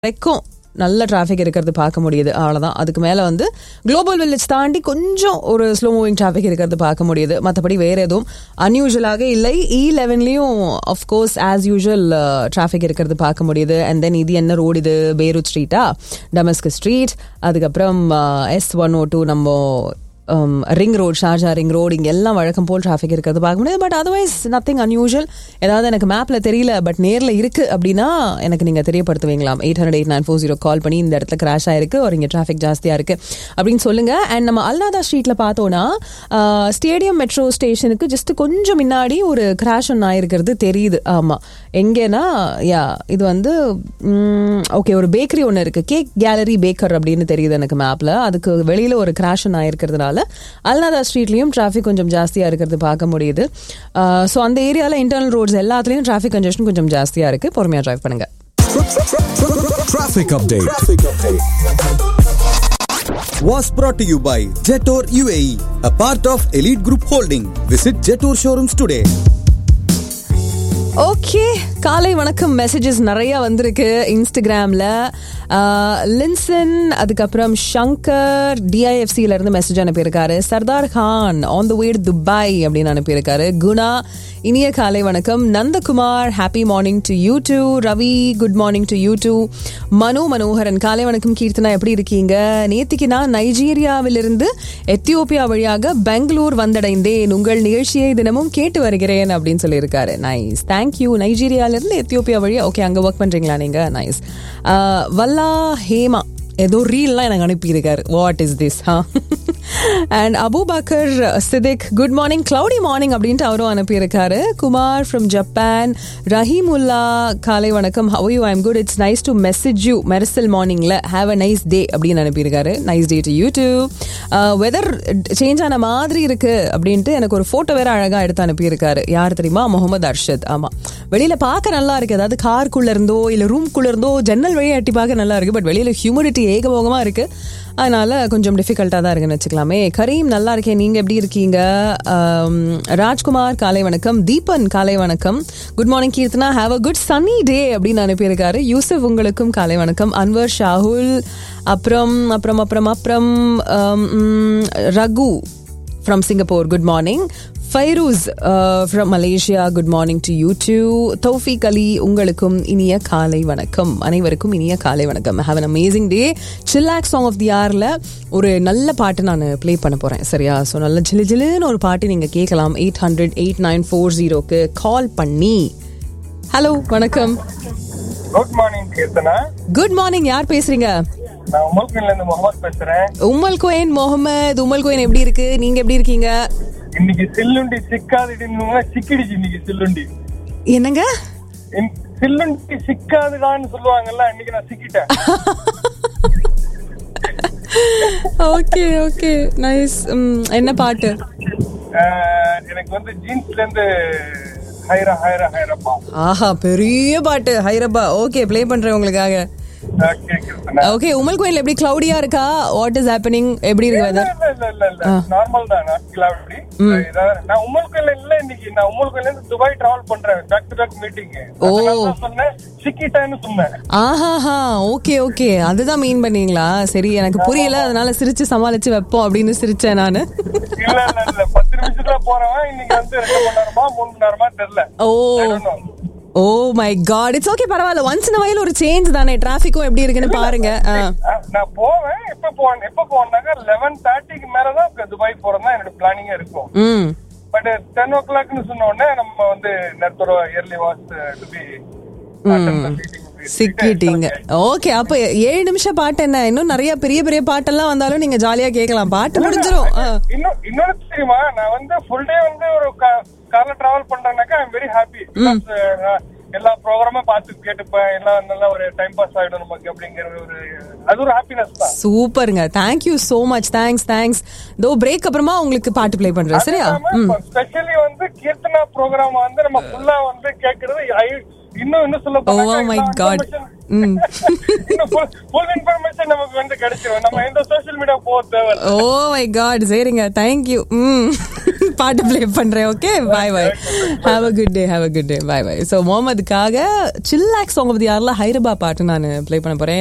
வரைக்கும் நல்ல டிராஃபிக் இருக்கிறது பார்க்க முடியுது அவ்வளோதான் அதுக்கு மேலே வந்து குளோபல் வில்லேஜ் தாண்டி கொஞ்சம் ஒரு ஸ்லோ மூவிங் டிராஃபிக் இருக்கிறது பார்க்க முடியுது மற்றபடி வேற எதுவும் அன்யூஷுவலாக இல்லை இ லெவன்லேயும் ஆஃப்கோர்ஸ் ஆஸ் யூஷுவல் டிராஃபிக் இருக்கிறது பார்க்க முடியுது அண்ட் தென் இது என்ன ரோடு இது பேரூட் ஸ்ட்ரீட்டா டமஸ்க் ஸ்ட்ரீட் அதுக்கப்புறம் எஸ் ஒன் ஓ டூ நம்ம ring road Sharjah ring road இங்கே எல்லாம் வழக்கம் போல் டிராஃபிக் இருக்கிறது பார்க்க முடியாது பட் அதர்வைஸ் நத்திங் அன்யூஷுவல் ஏதாவது எனக்கு மேப்பில் தெரியல பட் நேரில் இருக்குது அப்படின்னா எனக்கு நீங்கள் தெரியப்படுத்துவீங்களாம் eight hundred eight nine four zero call பண்ணி இந்த இடத்துல கிராஷ் ஆயிருக்கு ஒரு இங்கே டிராஃபிக் ஜாஸ்தியாக இருக்குது அப்படின்னு சொல்லுங்கள் அண்ட் நம்ம அல்நாதா ஸ்ட்ரீட்டில் பார்த்தோன்னா ஸ்டேடியம் மெட்ரோ ஸ்டேஷனுக்கு ஜஸ்ட் கொஞ்சம் முன்னாடி ஒரு கிராஷ் ஒன்று ஆயிருக்கிறது தெரியுது ஆமாம் எங்கேனா யா இது வந்து ஓகே ஒரு பேக்கரி ஒன்று இருக்குது கேக் கேலரி பேக்கர் அப்படின்னு தெரியுது எனக்கு மேப்பில் அதுக்கு வெளியில் ஒரு கிராஷ் ஒன்று ஆயிருக்கிறதுனால அல்நாதா ஸ்ட்ரீட்லேயும் டிராஃபிக் கொஞ்சம் ஜாஸ்தியாக இருக்கிறது பார்க்க முடியுது ஸோ அந்த ஏரியாவில் இன்டர்னல் ரோட்ஸ் எல்லாத்துலேயும் டிராஃபிக் கன்ஜெஷன் கொஞ்சம் ஜாஸ்தியாக இருக்குது பொறுமையாக டிரைவ் பண்ணுங்க Traffic update. Was brought to you by Jetor UAE, a part of Elite Group Holding. Visit Jetor showrooms today. Okay காலை வணக்கம் மெசேஜஸ் நிறைய வந்திருக்கு இன்ஸ்டாகிராமில் லின்சன் அதுக்கப்புறம் ஷங்கர் டிஐஎஃப்சியில இருந்து மெசேஜ் அனுப்பியிருக்காரு Sardar Khan on the way Dubai அப்படின்னு அனுப்பியிருக்காரு குணா இனிய காலை வணக்கம் Nandakumar happy morning to you too Ravi good morning to you too Manu Manoharan காலை வணக்கம் கீர்த்தனா எப்படி இருக்கீங்க நேத்திக்கு நான் நைஜீரியாவிலிருந்து எத்தியோப்பியா வழியாக பெங்களூர் வந்தடைந்தேன் உங்கள் நிகழ்ச்சியை தினமும் கேட்டு வருகிறேன் அப்படின்னு சொல்லியிருக்காரு நைஸ் தேங்க்யூ நைஜீரியாவிலிருந்து எத்தியோப்பியா வழியா ஓகே அங்கே ஒர்க் பண்ணுறீங்களா நீங்கள் நைஸ் வல்லா ஹேமா ஏதோ ரீல்லாம் எனக்கு அனுப்பியிருக்காரு வாட் இஸ் திஸ் ஹா and Abubakar Siddique good morning cloudy morning அப்படின்ட்டு அவரும் அனுப்பியிருக்காரு குமார் ஃப்ரம் ஜப்பான் ரஹீமுல்லா காலை வணக்கம் how you I'm good it's nice to message you மெரசல் மார்னிங்கில் ஹாவ் அ நைஸ் டே அப்படின்னு அனுப்பியிருக்காரு nice day to YouTube weather change ஆன மாதிரி இருக்கு அப்படின்ட்டு எனக்கு ஒரு ஃபோட்டோ வேற அழகாக எடுத்து அனுப்பியிருக்காரு யார் தெரியுமா முகமது அர்ஷத் ஆமாம் வெளியில் பார்க்க நல்லா இருக்கு அதாவது காருக்குள்ள இருந்தோ இல்லை ரூம்குள்ள இருந்தோ ஜன்னல் வழியாக எட்டி பார்க்க நல்லா இருக்கு பட் வெளியில் ஹியூமிடிட்டி ஏகபோகமாக இருக்கு அதனால கொஞ்சம் டிஃபிகல்ட்டாக தான் இருக்குன்னு வச்சுக்கலாமே கரீம் நல்லா இருக்கேன் நீங்கள் எப்படி இருக்கீங்க ராஜ்குமார் காலை வணக்கம் தீபன் காலை வணக்கம் good morning Keerthana have a good sunny day அப்படின்னு அனுப்பியிருக்காரு யூசுப் உங்களுக்கும் காலை வணக்கம் அன்வர் ஷாகுல் அப்புறம் அப்புறம் அப்புறம் அப்புறம் Raghu from Singapore good morning Fairuz from Malaysia good morning to you too Thoufiq Ali உங்களுக்கும் இனிய காலை வணக்கம் அனைவருக்கும் இனிய காலை வணக்கம் have an amazing day chillax song of the ஆரில் ஒரு நல்ல பாட்டு நான் ப்ளே பண்ண போகிறேன் சரியா ஸோ நல்ல ஜிலு ஜிலுன்னு ஒரு பாட்டு நீங்கள் கேட்கலாம் eight hundred eight nine four ஜீரோக்கு கால் பண்ணி ஹலோ வணக்கம் good morning Keerthana good morning யார் பேசுறீங்க நான் உமல்கன்ல இருந்து முகமது பேசுறேன் உம்மல் கோயன் முகமது உம்மல் கோயன் எப்படி இருக்கு நீங்க எப்படி இருக்கீங்க இன்னைக்கு சில்லுண்டி சிக்காதுன்னு சிக்கிடுச்சு இன்னைக்கு சில்லுண்டி என்னங்க இன்- சில்லுண்டி சிக்காதுடான்னு சொல்லுவாங்கல்ல இன்னைக்கு நான் சிக்கிட்டேன் ஓகே ஓகே நைஸ் என்ன பாட்டு அஹ், எனக்கு வந்து ஜீன்ஸ்ல இருந்து ஹைரா ஹைரா ஹைரப்பா ஆஹா பெரிய பாட்டு ஹைரப்பா ஓகே ப்ளே பண்றேன் உங்களுக்காக ஓகே கீர்த்தனா ஓகே உமல் கோயில் எப்படி கிளவுடியா இருக்கா வாட் இஸ் ஹேப்பனிங் எப்படி இருக்கு இல்ல வெதர் இல்ல இல்ல இல்ல நார்மல் தான் நாட் கிளவுடி நான் உமல்கல்ல இல்ல இன்னைக்கு நான் உமல்கல்ல இருந்து துபாய் டிராவல் பண்றேன் பேக் டு பேக் மீட்டிங் சொன்னேன் சிக்கிட்டேன்னு சொன்னேன் ஆஹாஹா ஓகே ஓகே அதுதான் மீன் பண்ணீங்களா சரி எனக்கு புரியல அதனால சிரிச்சு சமாளிச்சு வைப்போம் அப்படின்னு சிரிச்சேன் நானு இல்ல இல்ல இல்ல பத்து நிமிஷத்துல போறவன் இன்னைக்கு வந்து ரெண்டு மணி நேரமா மூணு மணி நேரமா தெரியல oh I don't know. Oh my God it's okay பரவாயில்ல ஒன்ஸ் இன் வயல் ஒரு சேஞ்ச் தானே டிராஃபிக்கும் எப்படி இருக்குன்னு பாருங்க ஆ. அஹ் நான் போவேன் எப்ப போவேன் எப்ப போவேன்னாக்க லெவன் தேர்ட்டிக்கு மேலதான் துபாய் போறதா என்னோட பிளானிங்கா இருக்கும் ம் பட் டென் ஓ கிளாக்னு சொன்ன உடனே நம்ம வந்து நேரத்தோட இயர்லி வாஸ் டு பி சிக்கிட்டீங்க ஓகே அப்ப ஏழு நிமிஷம் பாட்டு என்ன இன்னும் நிறைய பெரிய பெரிய பாட்டெல்லாம் வந்தாலும் நீங்க ஜாலியா கேட்கலாம் பாட்டு முடிஞ்சிரும் ஆ. இன்னும் இன்னொரு தெரியுமா நான் வந்து ஃபுல் டே வந்து ஒரு கார்ல டிராவல் பண்றேன்னாக்கா ஐம் வெரி ஹாப்பி எல்லா ப்ரோக்ராமும் பார்த்து கேட்டுப்பேன் எல்லாம் நல்லா ஒரு டைம் பாஸ் ஆயிடும் நமக்கு அப்படிங்கிற ஒரு அது ஒரு ஹாப்பினஸ் தான் சூப்பருங்க thank you so much thanks thanks தோ பிரேக் அப்புறமா உங்களுக்கு பாட்டு ப்ளே பண்றேன் சரியா ஸ்பெஷலி வந்து கீர்த்தனா ப்ரோக்ராம் வந்து நம்ம ஃபுல்லா வந்து கேக்குறது I- இன்னும் இன்னும் சொல்ல போனா Oh my எல்லா God. information- ம். இன்னும் ஃபுல் இன்ஃபர்மேஷன் நமக்கு வந்து கிடைச்சிரும் நம்ம எந்த சோஷியல் மீடியா போக தேவை ஓ மை காட் சரிங்க தேங்க்யூ ம் பாட்டு ப்ளே பண்றேன் okay bye bye have a good day have a good day bye bye so முகமதுக்காக சில்லாக்ஸ் சாங் பத்தி யாரெல்லாம் ஹைரபா பாட்டு நான் ப்ளே பண்ண போறேன்